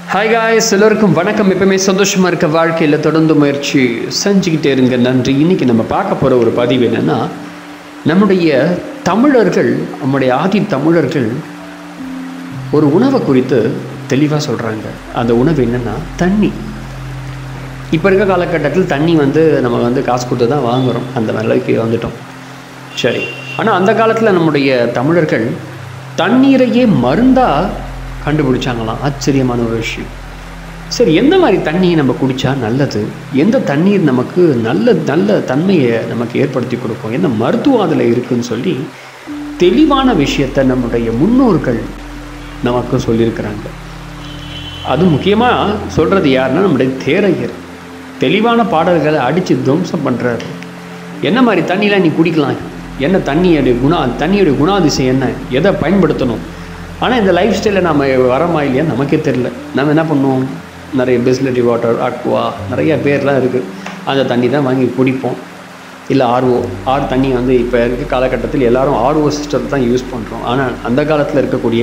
hi guys எல்லோருக்கும் வணக்கம் எப்பவுமே சந்தோஷமாக இருக்க வாழ்க்கையில் தொடர்ந்து முயற்சி செஞ்சுக்கிட்டே இருங்க நன்றி இன்றைக்கி நம்ம பார்க்க போகிற ஒரு பதிவு என்னென்னா நம்முடைய தமிழர்கள் நம்முடைய ஆதி தமிழர்கள் ஒரு உணவை குறித்து தெளிவாக சொல்கிறாங்க அந்த உணவு என்னென்னா தண்ணி இப்போ இருக்க காலகட்டத்தில் தண்ணி வந்து நம்ம வந்து காசு கொடுத்து தான் வாங்குகிறோம் அந்த நிலைக்கு வந்துட்டோம் சரி ஆனால் அந்த காலத்தில் நம்முடைய தமிழர்கள் தண்ணீரையே மருந்தாக கண்டுபிடிச்சாங்களாம் ஆச்சரியமான ஒரு விஷயம் சரி எந்த மாதிரி தண்ணியை நம்ம குடித்தா நல்லது எந்த தண்ணீர் நமக்கு நல்ல நல்ல தன்மையை நமக்கு ஏற்படுத்தி கொடுக்கும் என்ன மருத்துவம் அதில் இருக்குன்னு சொல்லி தெளிவான விஷயத்தை நம்முடைய முன்னோர்கள் நமக்கு சொல்லியிருக்கிறாங்க அது முக்கியமாக சொல்கிறது யாருன்னா நம்முடைய தேரையர் தெளிவான பாடல்களை அடித்து துவம்சம் பண்ணுறாரு என்ன மாதிரி தண்ணிலாம் நீ குடிக்கலாம் என்ன தண்ணியோடைய குணா தண்ணியோடைய குணாதிசயம் என்ன எதை பயன்படுத்தணும் ஆனால் இந்த லைஃப் ஸ்டைலில் நம்ம வரமா இல்லையா நமக்கே தெரில நம்ம என்ன பண்ணுவோம் நிறைய பிஸ்லரி வாட்டர் அக்வா நிறைய பேர்லாம் இருக்குது அந்த தண்ணி தான் வாங்கி குடிப்போம் இல்லை ஆர்ஓ ஆர் தண்ணி வந்து இப்போ இருக்க காலகட்டத்தில் எல்லாரும் ஆர்ஓ சிஸ்டம் தான் யூஸ் பண்ணுறோம் ஆனால் அந்த காலத்தில் இருக்கக்கூடிய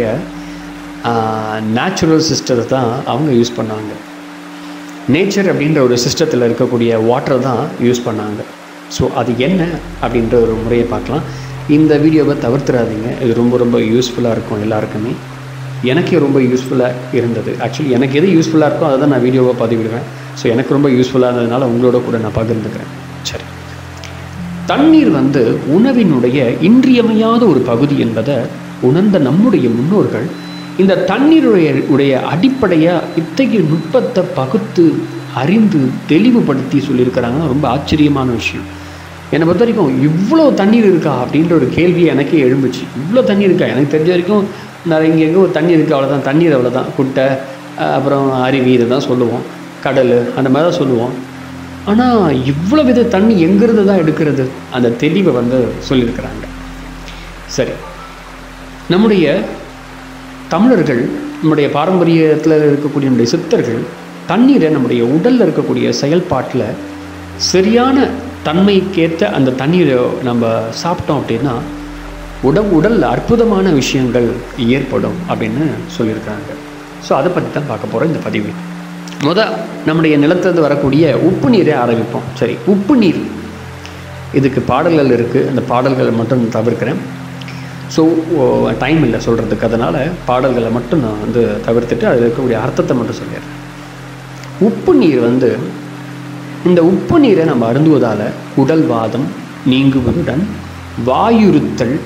நேச்சுரல் சிஸ்டத்தை தான் அவங்க யூஸ் பண்ணாங்க நேச்சர் அப்படின்ற ஒரு சிஸ்டத்தில் இருக்கக்கூடிய வாட்டர் தான் யூஸ் பண்ணாங்க ஸோ அது என்ன அப்படின்ற ஒரு முறையை பார்க்கலாம் இந்த வீடியோவை தவிர்த்துறாதீங்க இது ரொம்ப ரொம்ப யூஸ்ஃபுல்லாக இருக்கும் எல்லாருக்குமே எனக்கே ரொம்ப யூஸ்ஃபுல்லாக இருந்தது ஆக்சுவலி எனக்கு எது யூஸ்ஃபுல்லாக இருக்கோ அதை தான் நான் வீடியோவை பதிவிடுவேன் ஸோ எனக்கு ரொம்ப யூஸ்ஃபுல்லாக இருந்ததுனால உங்களோட கூட நான் பகிர்ந்துக்கிறேன் சரி தண்ணீர் வந்து உணவினுடைய இன்றியமையாத ஒரு பகுதி என்பதை உணர்ந்த நம்முடைய முன்னோர்கள் இந்த தண்ணீருடைய உடைய அடிப்படையாக இத்தகைய நுட்பத்தை பகுத்து அறிந்து தெளிவுபடுத்தி சொல்லியிருக்கிறாங்கன்னா ரொம்ப ஆச்சரியமான விஷயம் என்னை பொறுத்த வரைக்கும் இவ்வளோ தண்ணீர் இருக்கா அப்படின்ற ஒரு கேள்வி எனக்கே எழும்புச்சு இவ்வளோ தண்ணி இருக்கா எனக்கு தெரிஞ்ச வரைக்கும் நிறைய இங்கே எங்கே ஒரு தண்ணி இருக்குது அவ்வளோதான் தண்ணீர் அவ்வளோதான் குட்டை அப்புறம் அருவி இதை தான் சொல்லுவோம் கடல் அந்த மாதிரி தான் சொல்லுவோம் ஆனால் இவ்வளோ வித தண்ணி எங்கிருந்து தான் எடுக்கிறது அந்த தெளிவை வந்து சொல்லியிருக்கிறாங்க சரி நம்முடைய தமிழர்கள் நம்முடைய பாரம்பரியத்தில் இருக்கக்கூடிய நம்முடைய சித்தர்கள் தண்ணீரை நம்முடைய உடலில் இருக்கக்கூடிய செயல்பாட்டில் சரியான தன்மைக்கேற்ற அந்த தண்ணீரை நம்ம சாப்பிட்டோம் அப்படின்னா உடல் உடலில் அற்புதமான விஷயங்கள் ஏற்படும் அப்படின்னு சொல்லியிருக்காங்க ஸோ அதை பற்றி தான் பார்க்க போகிறோம் இந்த பதிவு முத நம்முடைய நிலத்திலிருந்து வரக்கூடிய உப்பு நீரை ஆரம்பிப்போம் சரி உப்பு நீர் இதுக்கு பாடல்கள் இருக்குது அந்த பாடல்களை மட்டும் நான் தவிர்க்கிறேன் ஸோ டைம் இல்லை சொல்கிறதுக்கு அதனால் பாடல்களை மட்டும் நான் வந்து தவிர்த்துட்டு அதில் இருக்கக்கூடிய அர்த்தத்தை மட்டும் சொல்லிடுறேன் உப்பு நீர் வந்து இந்த உப்பு நீரை நம்ம அருந்துவதால் உடல் வாதம் நீங்குவதுடன் வாயுறுத்தல்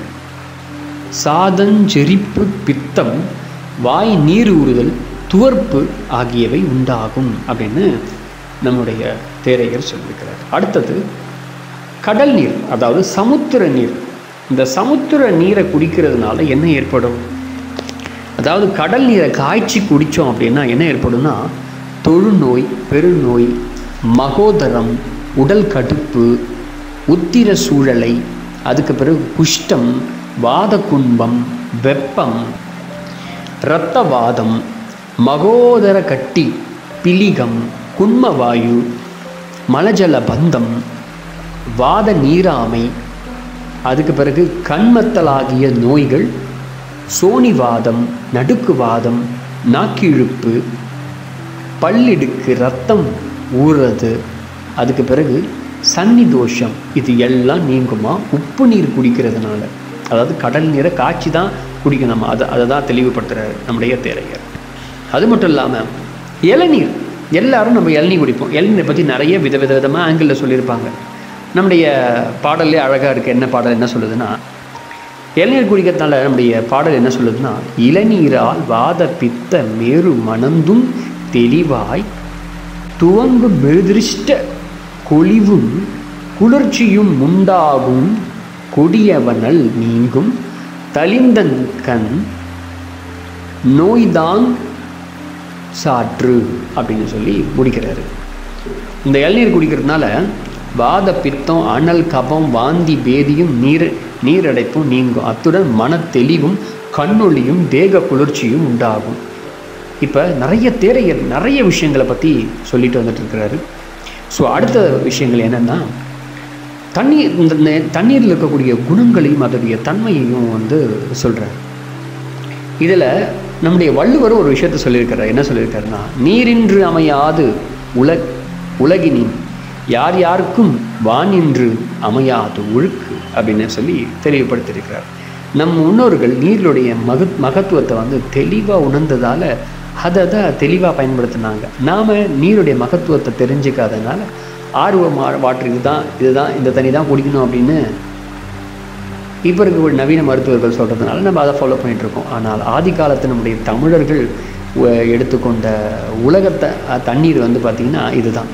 சாதஞ்செரிப்பு பித்தம் வாய் நீர் ஊறுதல் துவர்ப்பு ஆகியவை உண்டாகும் அப்படின்னு நம்முடைய தேரையர் சொல்லியிருக்கிறார் அடுத்தது கடல் நீர் அதாவது சமுத்திர நீர் இந்த சமுத்திர நீரை குடிக்கிறதுனால என்ன ஏற்படும் அதாவது கடல் நீரை காய்ச்சி குடித்தோம் அப்படின்னா என்ன ஏற்படும்னா தொழுநோய் பெருநோய் மகோதரம் உடல் கடுப்பு உத்திர சூழலை அதுக்கு பிறகு குஷ்டம் வாத குன்பம் வெப்பம் இரத்தவாதம் மகோதர கட்டி பிலிகம் குன்மவாயு மலஜல பந்தம் வாத நீராமை அதுக்கு பிறகு கண்மத்தலாகிய நோய்கள் சோனிவாதம் நடுக்குவாதம் நாக்கிழுப்பு பல்லிடுக்கு ரத்தம் ஊறுறது அதுக்கு பிறகு சன்னி தோஷம் இது எல்லாம் நீங்குமா உப்பு நீர் குடிக்கிறதுனால அதாவது கடல் நீரை காய்ச்சி தான் குடிக்கணுமா அதை அதை தான் தெளிவுபடுத்துகிறார் நம்முடைய தேரையர் அது மட்டும் இல்லாமல் இளநீர் எல்லாரும் நம்ம இளநீர் குடிப்போம் இளநீரை பற்றி நிறைய வித வித விதமாக ஆங்கிளில் சொல்லியிருப்பாங்க நம்முடைய பாடல்லே அழகாக இருக்குது என்ன பாடல் என்ன சொல்லுதுன்னா இளநீர் குடிக்கிறதுனால நம்முடைய பாடல் என்ன சொல்லுதுன்னா இளநீரால் வாத பித்த மேரு மணந்தும் தெளிவாய் துவங்கு மெழுதிருஷ்ட கொழிவும் குளிர்ச்சியும் உண்டாகும் கொடியவனல் நீங்கும் தளிந்தன் கண் நோய்தான் சாற்று அப்படின்னு சொல்லி முடிக்கிறாரு இந்த இளநீர் குடிக்கிறதுனால வாத பித்தம் அனல் கபம் வாந்தி பேதியும் நீர் நீரடைப்பும் நீங்கும் அத்துடன் மன தெளிவும் கண்ணொளியும் தேக குளிர்ச்சியும் உண்டாகும் இப்போ நிறைய தேரையர் நிறைய விஷயங்களை பற்றி சொல்லிட்டு வந்துட்டு இருக்கிறாரு ஸோ அடுத்த விஷயங்கள் என்னென்னா தண்ணீர் இந்த தண்ணீரில் இருக்கக்கூடிய குணங்களையும் அதோடைய தன்மையையும் வந்து சொல்கிறார் இதில் நம்முடைய வள்ளுவர் ஒரு விஷயத்த சொல்லியிருக்கிறார் என்ன சொல்லியிருக்காருன்னா நீரின்று அமையாது உல உலகினின் யார் யாருக்கும் வானின்று அமையாது ஒழுக்கு அப்படின்னு சொல்லி தெளிவுபடுத்தியிருக்கிறார் நம் முன்னோர்கள் நீர்களுடைய மக மகத்துவத்தை வந்து தெளிவாக உணர்ந்ததால் அதை தான் தெளிவாக பயன்படுத்தினாங்க நாம் நீருடைய மகத்துவத்தை தெரிஞ்சுக்காதனால ஆர்வம் வாட்டர் இதுதான் இதுதான் இந்த தண்ணி தான் குடிக்கணும் அப்படின்னு இப்போ இருக்கக்கூடிய நவீன மருத்துவர்கள் சொல்கிறதுனால நம்ம அதை ஃபாலோ பண்ணிகிட்டு இருக்கோம் ஆனால் ஆதி காலத்து நம்முடைய தமிழர்கள் உ- எடுத்துக்கொண்ட உலகத்தை அஹ், தண்ணீர் வந்து பார்த்திங்கன்னா இதுதான்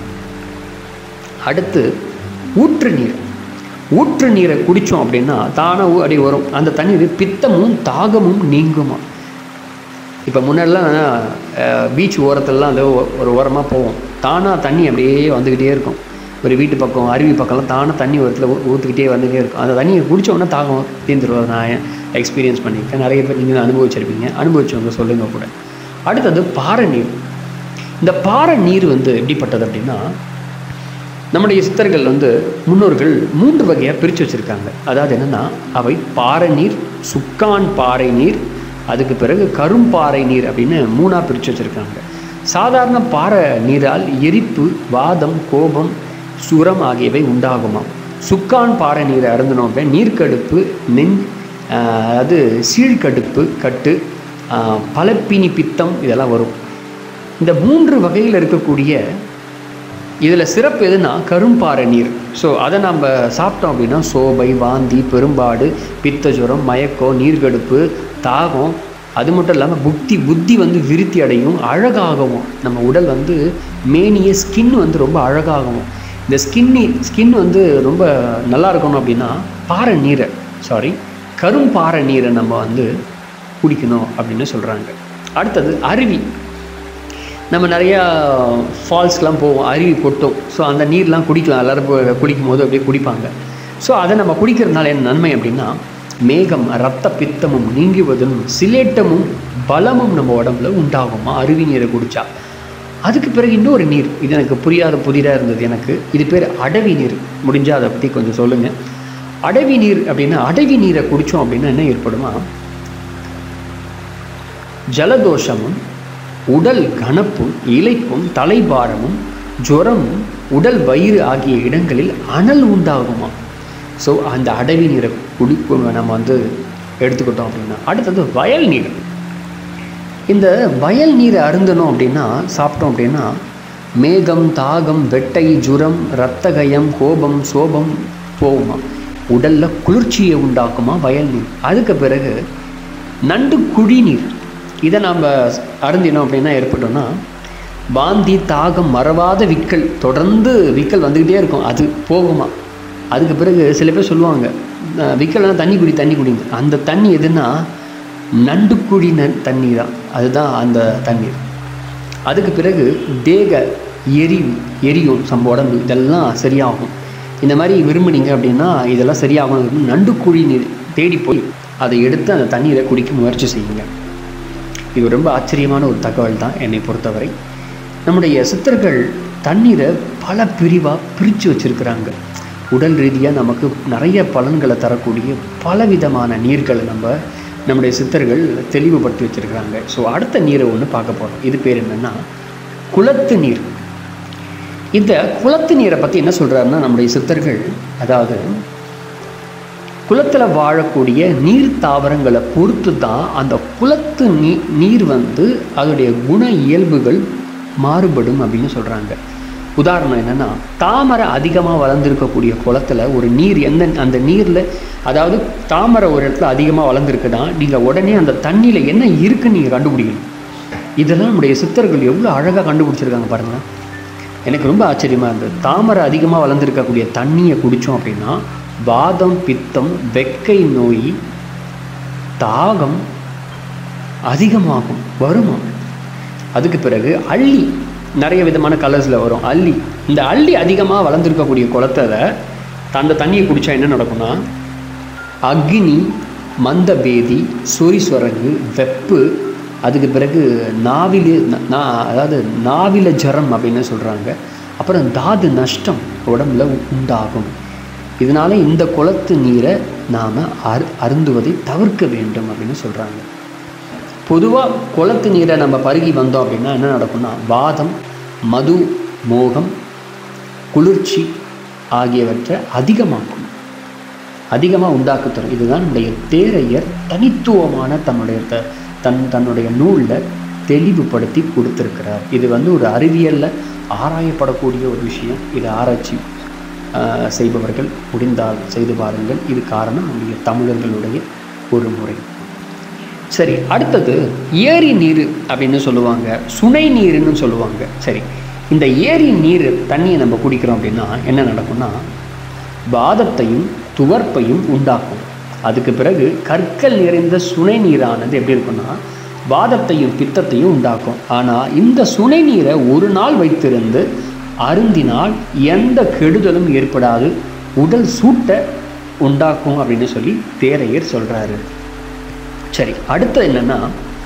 அடுத்து ஊற்று நீர் ஊற்று நீரை குடித்தோம் அப்படின்னா தானாக அப்படி வரும் அந்த தண்ணீர் பித்தமும் தாகமும் நீங்குமா இப்போ முன்னாடிலாம் பீச் ஓரத்துலலாம் அது ஒ- ஒரு ஓரமாக போவோம் தானாக தண்ணி அப்படியே வந்துக்கிட்டே இருக்கும் ஒரு வீட்டு பக்கம் அருவி பக்கம்லாம் தானாக தண்ணி ஓரத்தில் ஊற்றிக்கிட்டே வந்துகிட்டே இருக்கும் அந்த தண்ணியை குடிச்ச உடனே தாகம் தீர்ந்துடும் அதை நான் எக்ஸ்பீரியன்ஸ் பண்ணியிருக்கேன் நிறைய பேர் நீங்கள் அனுபவிச்சிருப்பீங்க அனுபவிச்சவங்க சொல்லுங்கள் கூட அடுத்தது பாறை நீர் இந்த பாறை நீர் வந்து எப்படிப்பட்டது அப்படின்னா நம்முடைய சித்தர்கள் வந்து முன்னோர்கள் மூன்று வகையாக பிரித்து வச்சுருக்காங்க அதாவது என்னென்னா அவை பாறை நீர் சுக்கான் பாறை நீர் அதுக்கு பிறகு கரும்பாறை நீர் அப்படின்னு மூணாக பிரித்து வச்சுருக்காங்க சாதாரண பாறை நீரால் எரிப்பு வாதம் கோபம் சுரம் ஆகியவை உண்டாகுமாம் சுக்கான் பாறை நீரை அருந்தினோம் அப்படின்னா நீர்க்கடுப்பு நெஞ் ஆஹ் அதாவது சீழ்கடுப்பு கட்டு ஆஹ் பலப்பினி பித்தம் இதெல்லாம் வரும் இந்த மூன்று வகையில் இருக்கக்கூடிய இதில் சிறப்பு எதுனா கரும்பாறை நீர் ஸோ அதை நம்ம சாப்பிட்டோம் அப்படின்னா சோபை வாந்தி பெரும்பாடு பித்தஜுரம் மயக்கம் நீர்கடுப்பு தாகம் அது மட்டும் இல்லாமல் புத்தி புத்தி வந்து விருத்தி அடையும் அழகாகவும் நம்ம உடல் வந்து மேனிய ஸ்கின் வந்து ரொம்ப அழகாகவும் இந்த ஸ்கின்னி ஸ்கின் வந்து ரொம்ப நல்லா இருக்கணும் அப்படின்னா பாறை நீரை சாரி கரும்பாறை நீரை நம்ம வந்து குடிக்கணும் அப்படின்னு சொல்கிறாங்க அடுத்தது அருவி நம்ம நிறையா ஃபால்ஸ்க்கெலாம் போவோம் அருவி கொட்டும் ஸோ அந்த நீர்லாம் குடிக்கலாம் எல்லோரும் போய் குளிக்கும் போது அப்படியே குடிப்பாங்க ஸோ அதை நம்ம குடிக்கிறதுனால என்ன நன்மை அப்படின்னா மேகம் ரத்த பித்தமும் நீங்குவதும் சிலேட்டமும் பலமும் நம்ம உடம்புல உண்டாகுமா அருவி நீரை குடித்தா அதுக்கு பிறகு இன்னொரு நீர் இது எனக்கு புரியாத புதிராக இருந்தது எனக்கு இது பேர் அடவி நீர் முடிஞ்சால் அதை பற்றி கொஞ்சம் சொல்லுங்கள் அடவி நீர் அப்படின்னா அடவி நீரை குடித்தோம் அப்படின்னா என்ன ஏற்படுமா ஜலதோஷமும் உடல் கனப்பும் இளைப்பும் தலைபாரமும் ஜுரமும் உடல் வயிறு ஆகிய இடங்களில் அனல் உண்டாகுமா ஸோ அந்த அடவி நீரை குடிப்பு நம்ம வந்து எடுத்துக்கிட்டோம் அப்படின்னா அடுத்தது வயல் நீர் இந்த வயல் நீரை அருந்தணும் அப்படின்னா சாப்பிட்டோம் அப்படின்னா மேகம் தாகம் வெட்டை ஜுரம் இரத்தகயம் கோபம் சோபம் போகுமா உடலில் குளிர்ச்சியை உண்டாக்குமா வயல் நீர் அதுக்கு பிறகு நண்டு குழிநீர் இதை நாம் அருந்தினோம் அப்படின்னா ஏற்பட்டோம்னா வாந்தி தாகம் மறவாத விக்கல் தொடர்ந்து விக்கல் வந்துக்கிட்டே இருக்கும் அது போகுமா அதுக்கு பிறகு சில பேர் சொல்லுவாங்க "அஹ், விக்கல்னா தண்ணி குடி தண்ணி குடிங்க அந்த தண்ணி எதுன்னா நண்டு குழி ந தண்ணி தான் அதுதான் அந்த தண்ணீர் அதுக்கு பிறகு தேக எரிவு எரியும் நம்ம உடம்பு இதெல்லாம் சரியாகும் இந்த மாதிரி விரும்புனீங்க அப்படின்னா இதெல்லாம் சரியாகும் நண்டு குழி நீர் தேடி போய் அதை எடுத்து அந்த தண்ணீரை குடிக்க முயற்சி செய்யுங்க இது ரொம்ப ஆச்சரியமான ஒரு தகவல் தான் என்னை பொறுத்தவரை நம்முடைய சித்தர்கள் தண்ணீரை பல பிரிவாக பிரித்து வச்சுருக்கிறாங்க உடல் ரீதியாக நமக்கு நிறைய பலன்களை தரக்கூடிய பலவிதமான நீர்களை நம்ம நம்முடைய சித்தர்கள் தெளிவுபடுத்தி வச்சுருக்கிறாங்க ஸோ அடுத்த நீரை ஒன்று பார்க்க போகிறோம் இது பேர் என்னென்னா குளத்து நீர் இந்த குளத்து நீரை பற்றி என்ன சொல்கிறாருன்னா நம்முடைய சித்தர்கள் அதாவது குளத்தில் வாழக்கூடிய நீர் தாவரங்களை பொறுத்து தான் அந்த குளத்து நீ நீர் வந்து அதோடைய குண இயல்புகள் மாறுபடும் அப்படின்னு சொல்கிறாங்க உதாரணம் என்னென்னா தாமரை அதிகமாக வளர்ந்துருக்கக்கூடிய குளத்துல ஒரு நீர் எந்த அந்த நீரில் அதாவது தாமரை ஒரு இடத்துல அதிகமாக வளர்ந்துருக்குன்னா நீங்கள் உடனே அந்த தண்ணியில் என்ன இருக்குன்னு நீங்கள் கண்டுபிடிக்கணும் இதெல்லாம் நம்முடைய சித்தர்கள் எவ்வளோ அழகாக கண்டுபிடிச்சிருக்காங்க பாருங்கள் எனக்கு ரொம்ப ஆச்சரியமாக இருந்தது தாமரை அதிகமாக வளர்ந்துருக்கக்கூடிய தண்ணியை குடித்தோம் அப்படின்னா வாதம் பித்தம் வெக்கை நோய் தாகம் அதிகமாகும் வருமா அதுக்கு பிறகு அள்ளி நிறைய விதமான கலர்ஸில் வரும் அள்ளி இந்த அள்ளி அதிகமாக வளர்ந்துருக்கக்கூடிய குளத்துல அந்த தண்ணியை குடித்தா என்ன நடக்கும்னா அக்னி மந்தபேதி சொரிஸ்வரகு வெப்பு அதுக்கு பிறகு நாவில நா அதாவது நாவில ஜரம் அப்படின்னு சொல்கிறாங்க அப்புறம் தாது நஷ்டம் உடம்புல உண்டாகும் இதனால இந்த குளத்து நீரை நாம் அரு அருந்துவதை தவிர்க்க வேண்டும் அப்படின்னு சொல்கிறாங்க பொதுவாக குளத்து நீரை நம்ம பருகி வந்தோம் அப்படின்னா என்ன நடக்கும்னா வாதம் மது மோகம் குளிர்ச்சி ஆகியவற்றை அதிகமாக்கும் அதிகமாக உண்டாக்கு தரும் இதுதான் நம்முடைய தேரையர் தனித்துவமான தன்னுடைய த தன் தன்னுடைய நூலில் தெளிவுபடுத்தி கொடுத்துருக்கிறார் இது வந்து ஒரு அறிவியலில் ஆராயப்படக்கூடிய ஒரு விஷயம் இதை ஆராய்ச்சி ஆஹ், செய்பவர்கள் முடிந்தால் செய்து பாருங்கள் இது காரணம் நம்முடைய தமிழர்களுடைய ஒரு முறை சரி அடுத்தது ஏரி நீர் அப்படின்னு சொல்லுவாங்க சுனை நீர்னு சொல்லுவாங்க சரி இந்த ஏரி நீர் தண்ணியை நம்ம குடிக்கிறோம் அப்படின்னா என்ன நடக்கும்னா வாதத்தையும் துவர்ப்பையும் உண்டாக்கும் அதுக்கு பிறகு கற்கள் நிறைந்த சுனை நீரானது எப்படி இருக்கும்னா வாதத்தையும் பித்தத்தையும் உண்டாக்கும் ஆனால் இந்த சுனை நீரை ஒரு நாள் வைத்திருந்து அருந்தினால் எந்த கெடுதலும் ஏற்படாது உடல் சூட்டை உண்டாக்கும் அப்படின்னு சொல்லி தேரையர் சொல்கிறாரு சரி அடுத்து என்னன்னா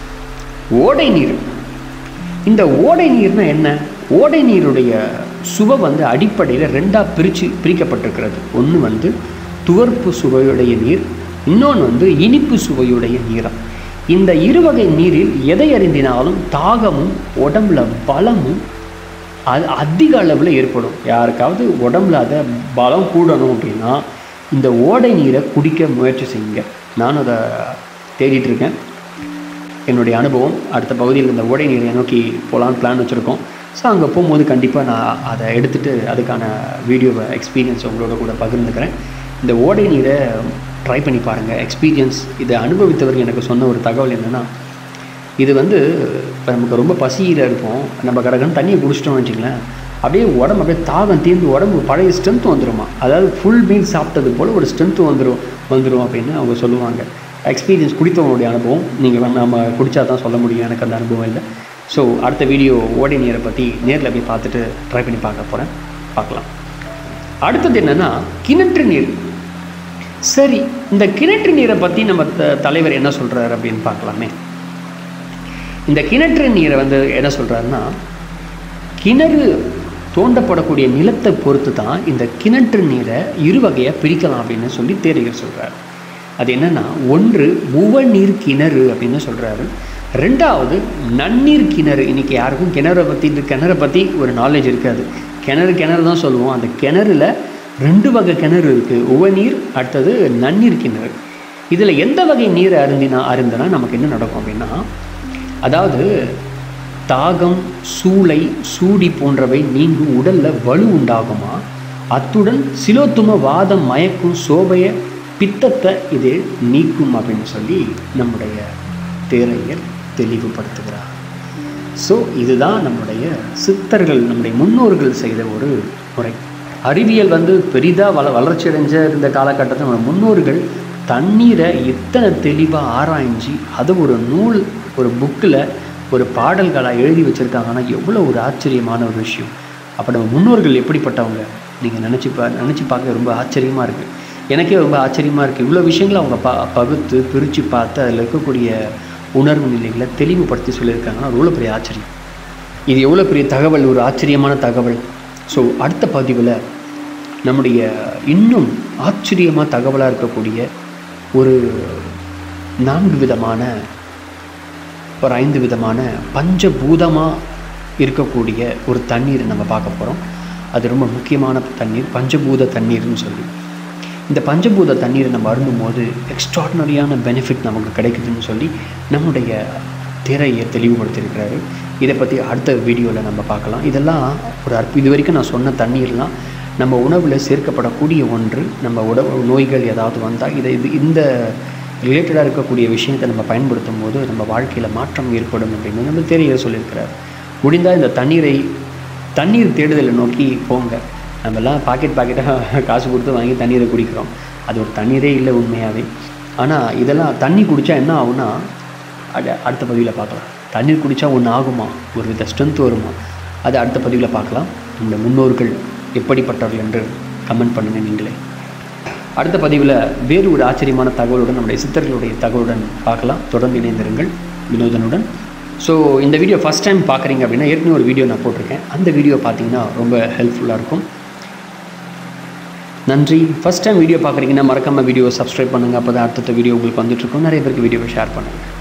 ஓடை நீர் இந்த ஓடை நீர்னா என்ன ஓடை நீருடைய சுவை வந்து அடிப்படையில் ரெண்டாக பிரித்து பிரிக்கப்பட்டிருக்கிறது ஒன்று வந்து துவர்ப்பு சுவையுடைய நீர் இன்னொன்று வந்து இனிப்பு சுவையுடைய நீரம் இந்த இருவகை நீரில் எதை அறிந்தினாலும் தாகமும் உடம்புல பலமும் அது அதிக அளவில் ஏற்படும் யாருக்காவது உடம்புல அதை பலம் கூடணும் அப்படின்னா இந்த ஓடை நீரை குடிக்க முயற்சி செய்யுங்க நானும் அதை தேடிட்டு இருக்கேன் என்னுடைய அனுபவம் அடுத்த பகுதியில் இந்த ஓடை நீரை நோக்கி போகலான்னு பிளான் வச்சுருக்கோம் ஸோ அங்கே போகும்போது கண்டிப்பாக நான் அதை எடுத்துகிட்டு அதுக்கான வீடியோவை எக்ஸ்பீரியன்ஸ் உங்களோட கூட பகிர்ந்துக்கிறேன் இந்த ஓடை நீரை ட்ரை பண்ணி பாருங்கள் எக்ஸ்பீரியன்ஸ் இதை அனுபவித்தவர் எனக்கு சொன்ன ஒரு தகவல் என்னென்னா இது வந்து இப்போ நமக்கு ரொம்ப பசியில் இருப்போம் நம்ம கடகன்னு தண்ணியை குடிச்சிட்டோம்னு வச்சுங்களேன் அப்படியே உடம்பு அப்படியே தாகம் தீர்ந்து உடம்பு பழைய ஸ்ட்ரென்த் வந்துருமா அதாவது ஃபுல் மீல் சாப்பிட்டது போல் ஒரு ஸ்ட்ரென்த் வந்துடும் வந்துடும் அப்படின்னு அவங்க சொல்லுவாங்க எக்ஸ்பீரியன்ஸ் குடித்தவங்களுடைய அனுபவம் நீங்கள் நம்ம குடித்தா தான் சொல்ல முடியும் எனக்கு அந்த அனுபவம் இல்லை ஸோ அடுத்த வீடியோ ஓடை நீரை பற்றி நேரில் போய் பார்த்துட்டு ட்ரை பண்ணி பார்க்க போகிறேன் பார்க்கலாம் அடுத்தது என்னென்னா கிணற்று நீர் சரி இந்த கிணற்று நீரை பற்றி நம்ம த- தலைவர் என்ன சொல்கிறாரு அப்படின்னு பார்க்கலாமே இந்த கிணற்று நீரை வந்து என்ன சொல்கிறாருன்னா கிணறு தோண்டப்படக்கூடிய நிலத்தை பொறுத்து தான் இந்த கிணற்று நீரை இரு வகையாக பிரிக்கலாம் அப்படின்னு சொல்லி தேரிகர் சொல்கிறார் அது என்னன்னா ஒன்று உவநீர் கிணறு அப்படின்னு சொல்கிறாரு ரெண்டாவது நன்னீர் கிணறு இன்னைக்கு யாருக்கும் கிணறை பற்றி இந்த கிணறை பற்றி ஒரு நாலேஜ் இருக்காது கிணறு கிணறு தான் சொல்லுவோம் அந்த கிணறுல ரெண்டு வகை கிணறு இருக்குது உவநீர் அடுத்தது நன்னீர் கிணறு இதில் எந்த வகை நீரை அருந்தினா அருந்தினா நமக்கு என்ன நடக்கும் அப்படின்னா அதாவது தாகம் சூளை சூடி போன்றவை நீங்கும் உடல்ல வலு உண்டாகுமா அத்துடன் சிலோத்தும வாதம் மயக்கும் சோபைய பித்தத்தை இது நீக்கும் அப்படின்னு சொல்லி நம்முடைய தேரையர் தெளிவுபடுத்துகிறார் ஸோ இதுதான் நம்முடைய சித்தர்கள் நம்முடைய முன்னோர்கள் செய்த ஒரு முறை அறிவியல் வந்து பெரிதாக வள வளர்ச்சி அடைஞ்ச இருந்த காலகட்டத்தில் நம்ம முன்னோர்கள் தண்ணீரை எத்தனை தெளிவாக ஆராய்ஞ்சு அது ஒரு நூல் ஒரு புக்கில் ஒரு பாடல்களாக எழுதி வச்சுருக்காங்கன்னா எவ்வளோ ஒரு ஆச்சரியமான ஒரு விஷயம் அப்போ நம்ம முன்னோர்கள் எப்படிப்பட்டவங்க நீங்கள் நினச்சி பா நினச்சி பார்க்க ரொம்ப ஆச்சரியமாக இருக்குது எனக்கே ரொம்ப ஆச்சரியமாக இருக்குது இவ்வளோ விஷயங்களை அவங்க ப பகுத்து பிரித்து பார்த்து அதில் இருக்கக்கூடிய உணர்வு நிலைகளை தெளிவுபடுத்தி சொல்லியிருக்காங்கன்னா அது எவ்வளோ பெரிய ஆச்சரியம் இது எவ்வளோ பெரிய தகவல் ஒரு ஆச்சரியமான தகவல் ஸோ அடுத்த பதிவில் நம்முடைய இன்னும் ஆச்சரியமாக தகவலாக இருக்கக்கூடிய ஒரு நான்கு விதமான ஒரு ஐந்து விதமான பஞ்சபூதமாக இருக்கக்கூடிய ஒரு தண்ணீர் நம்ம பார்க்க போகிறோம் அது ரொம்ப முக்கியமான தண்ணீர் பஞ்சபூத தண்ணீர்னு சொல்லி இந்த பஞ்சபூத தண்ணீரை நம்ம அருந்தும்போது எக்ஸ்ட்ராடினரியான பெனிஃபிட் நமக்கு கிடைக்குதுன்னு சொல்லி நம்முடைய திரையை தெளிவுபடுத்தியிருக்கிறாரு இதை பற்றி அடுத்த வீடியோவில் நம்ம பார்க்கலாம் இதெல்லாம் ஒரு அற்ப இது வரைக்கும் நான் சொன்ன தண்ணீர்லாம் நம்ம உணவில் சேர்க்கப்படக்கூடிய ஒன்று நம்ம உடம்பு நோய்கள் ஏதாவது வந்தால் இதை இது இந்த ரிலேட்டடாக இருக்கக்கூடிய விஷயத்தை நம்ம பயன்படுத்தும் போது நம்ம வாழ்க்கையில் மாற்றம் ஏற்படும் அப்படின்னு நம்ம தெரிய சொல்லியிருக்கிறார் முடிந்தால் இந்த தண்ணீரை தண்ணீர் தேடுதலை நோக்கி போங்க நம்மலாம் பாக்கெட் பாக்கெட்டாக காசு கொடுத்து வாங்கி தண்ணீரை குடிக்கிறோம் அது ஒரு தண்ணீரே இல்லை உண்மையாகவே ஆனால் இதெல்லாம் தண்ணி குடித்தா என்ன ஆகும்னா அது அடுத்த பதிவில் பார்க்கலாம் தண்ணீர் குடித்தா ஒன்று ஆகுமா ஒரு வித ஸ்ட்ரென்த் வருமா அது அடுத்த பதிவில் பார்க்கலாம் நம்முடைய முன்னோர்கள் எப்படிப்பட்டவர்கள் என்று கமெண்ட் பண்ணுங்க நீங்களே அடுத்த பதிவில் வேறு ஒரு ஆச்சரியமான தகவலுடன் நம்முடைய சித்தர்களுடைய தகவலுடன் பார்க்கலாம் தொடர்ந்து இணைந்திருங்கள் வினோதனுடன் ஸோ இந்த வீடியோ ஃபஸ்ட் டைம் பார்க்குறீங்க அப்படின்னா ஏற்கனவே ஒரு வீடியோ நான் போட்டிருக்கேன் அந்த வீடியோ பார்த்தீங்கன்னா ரொம்ப ஹெல்ப்ஃபுல்லாக இருக்கும் நன்றி ஃபஸ்ட் டைம் வீடியோ பார்க்குறீங்கன்னா மறக்காம வீடியோ சப்ஸ்கிரைப் பண்ணுங்கள் அப்போ தான் அடுத்தடுத்த வீடியோ உங்களுக்கு வந்துட்டுருக்கும் நிறைய பேருக்கு வீடியோவை ஷேர் பண்ணுங்கள்